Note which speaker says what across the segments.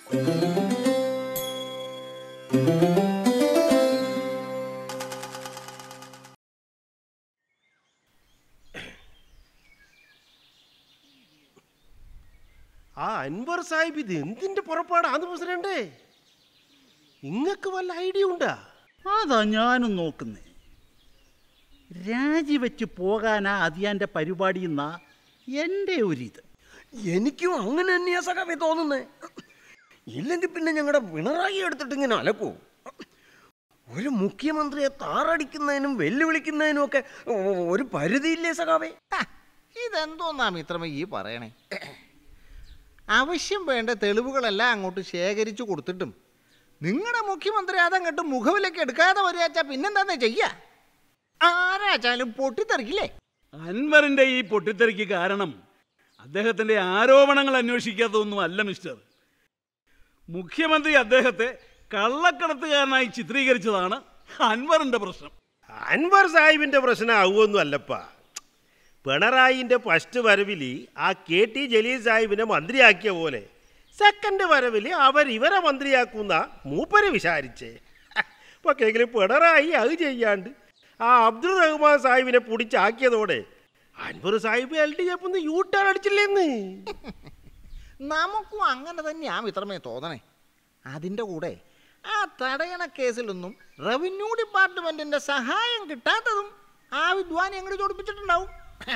Speaker 1: ആ അൻവർ സാഹിബ് ഇത് എന്തിന്റെ പുറപ്പാടാന്ന് പ്രസിഡന്റ് ഇങ്ങക്ക് വല്ല ഐഡിയ ഉണ്ടാ
Speaker 2: അതാ ഞാനും നോക്കുന്നേ രാജിവെച്ച് പോകാനാ അതിയാൻ്റെ പരിപാടി എന്നാ എൻ്റെ ഒരിത്
Speaker 3: എനിക്കും അങ്ങനെ തന്നെയാ സഖാവേ തോന്നുന്നേ ഇല്ലെങ്കിൽ പിന്നെ ഞങ്ങളുടെ പിണറായി എടുത്തിട്ട് ഇങ്ങനെ അലക്കൂ ഒരു മുഖ്യമന്ത്രിയെ താറടിക്കുന്നതിനും വെല്ലുവിളിക്കുന്നതിനും ഒക്കെ ഒരു പരിധിയില്ലേ സഖാവേ
Speaker 4: ഹ, ഇതെന്തോന്നാ മിത്രമേ ഈ പറയണേ ആവശ്യം വേണ്ട തെളിവുകളെല്ലാം അങ്ങോട്ട് ശേഖരിച്ചു കൊടുത്തിട്ടും നിങ്ങളുടെ മുഖ്യമന്ത്രി അതങ്ങോട്ട് മുഖവിലേക്ക് എടുക്കാതെ വരികച്ചാ പിന്നെന്താന്ന് ചെയ്യാ ആരാച്ചാലും പൊട്ടിത്തെറിക്കില്ലേ
Speaker 5: അൻവറിന്റെ ഈ പൊട്ടിത്തെറിക്ക് കാരണം അദ്ദേഹത്തിന്റെ ആരോപണങ്ങൾ അന്വേഷിക്കാത്തതൊന്നും അല്ല മിസ്റ്റർ മുഖ്യമന്ത്രി അദ്ദേഹത്തെ കള്ളക്കടത്തുകാരനായി ചിത്രീകരിച്ചതാണ് അൻവറിന്റെ പ്രശ്നം
Speaker 1: അൻവർ സാഹിബിന്റെ പ്രശ്നം ആവുമൊന്നും അല്ലപ്പാ പിണറായിന്റെ ഫസ്റ്റ് വരവിൽ ആ കെ ടി ജലീൽ സാഹിബിനെ മന്ത്രിയാക്കിയ പോലെ സെക്കൻഡ് വരവിൽ അവർ ഇവരെ മന്ത്രിയാക്കുന്ന മൂപ്പര് വിചാരിച്ചേ പക്ഷേങ്കിലും പിണറായി അത് ചെയ്യാണ്ട് ആ അബ്ദുൾ റഹ്മാൻ സാഹിബിനെ പിടിച്ചാക്കിയതോടെ Anvar Sahib L D F U turn അടിച്ചില്ലേന്ന്
Speaker 4: നമുക്കും അങ്ങനെ തന്നെയാ മിത്രമേ തോന്നണേ അതിൻ്റെ കൂടെ ആ തടയണ കേസിലൊന്നും റവന്യൂ ഡിപ്പാർട്ട്മെന്റിന്റെ സഹായം കിട്ടാത്തതും ആ വിദ്വാനെ അങ്ങോട്ട് ചോടിപ്പിച്ചിട്ടുണ്ടാവും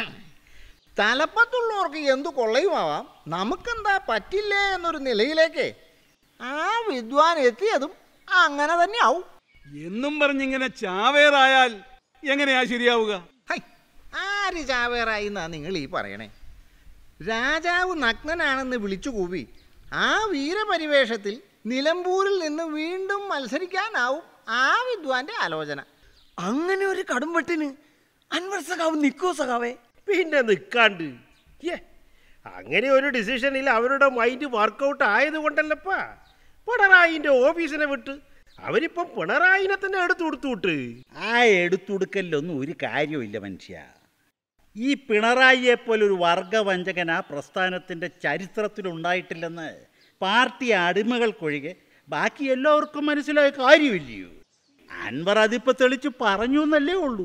Speaker 4: തലപ്പത്തുള്ളവർക്ക് എന്തു കൊള്ളയുമാവാം നമുക്കെന്താ പറ്റില്ലേ എന്നൊരു നിലയിലേക്ക് ആ വിദ്വാൻ എത്തിയതും അങ്ങനെ തന്നെ ആവും
Speaker 5: എന്നും പറഞ്ഞിങ്ങനെ ചാവേറായാൽ എങ്ങനെയാ ശരിയാവുക
Speaker 4: ഹൈ, ആര് ചാവേറായി എന്നാ നിങ്ങൾ ഈ പറയണേ രാജാവ് നഗ്നനാണെന്ന് വിളിച്ചു കൂവി ആ വീരപരിവേഷത്തിൽ നിലമ്പൂരിൽ നിന്ന് വീണ്ടും മത്സരിക്കാനാവും ആ വിദ്വാന്റെ ആലോചന
Speaker 3: അങ്ങനെ ഒരു കടുംവെട്ടിന് അൻവർ സഖാവ് നിൽക്കോ സഖാവേ
Speaker 1: പിന്നെ നിൽക്കാണ്ട് ഏ അങ്ങനെ ഒരു ഡിസിഷനിൽ അവരുടെ മൈൻഡ് വർക്കൗട്ട് ആയതുകൊണ്ടല്ലപ്പാ പിണറായിന്റെ ഓഫീസിനെ വിട്ട് അവരിപ്പം പിണറായിനെ തന്നെ എടുത്തു കൊടുത്തു വിട്ട്
Speaker 2: ആ എടുത്തുടുക്കലിലൊന്നും ഒരു കാര്യമില്ല മനുഷ്യ ഈ പിണറായിയെ പോലൊരു വർഗവഞ്ചകൻ ആ പ്രസ്ഥാനത്തിൻ്റെ ചരിത്രത്തിലുണ്ടായിട്ടില്ലെന്ന് പാർട്ടി അടിമകൾക്കൊഴികെ ബാക്കി എല്ലാവർക്കും മനസ്സിലായ കാര്യമില്ലയോ അൻവർ അതിപ്പോൾ തെളിച്ച് പറഞ്ഞു എന്നല്ലേ ഉള്ളൂ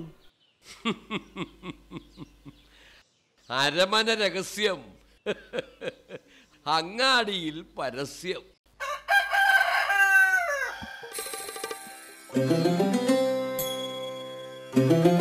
Speaker 6: അരമന രഹസ്യം അങ്ങാടിയിൽ പരസ്യം
Speaker 1: ആ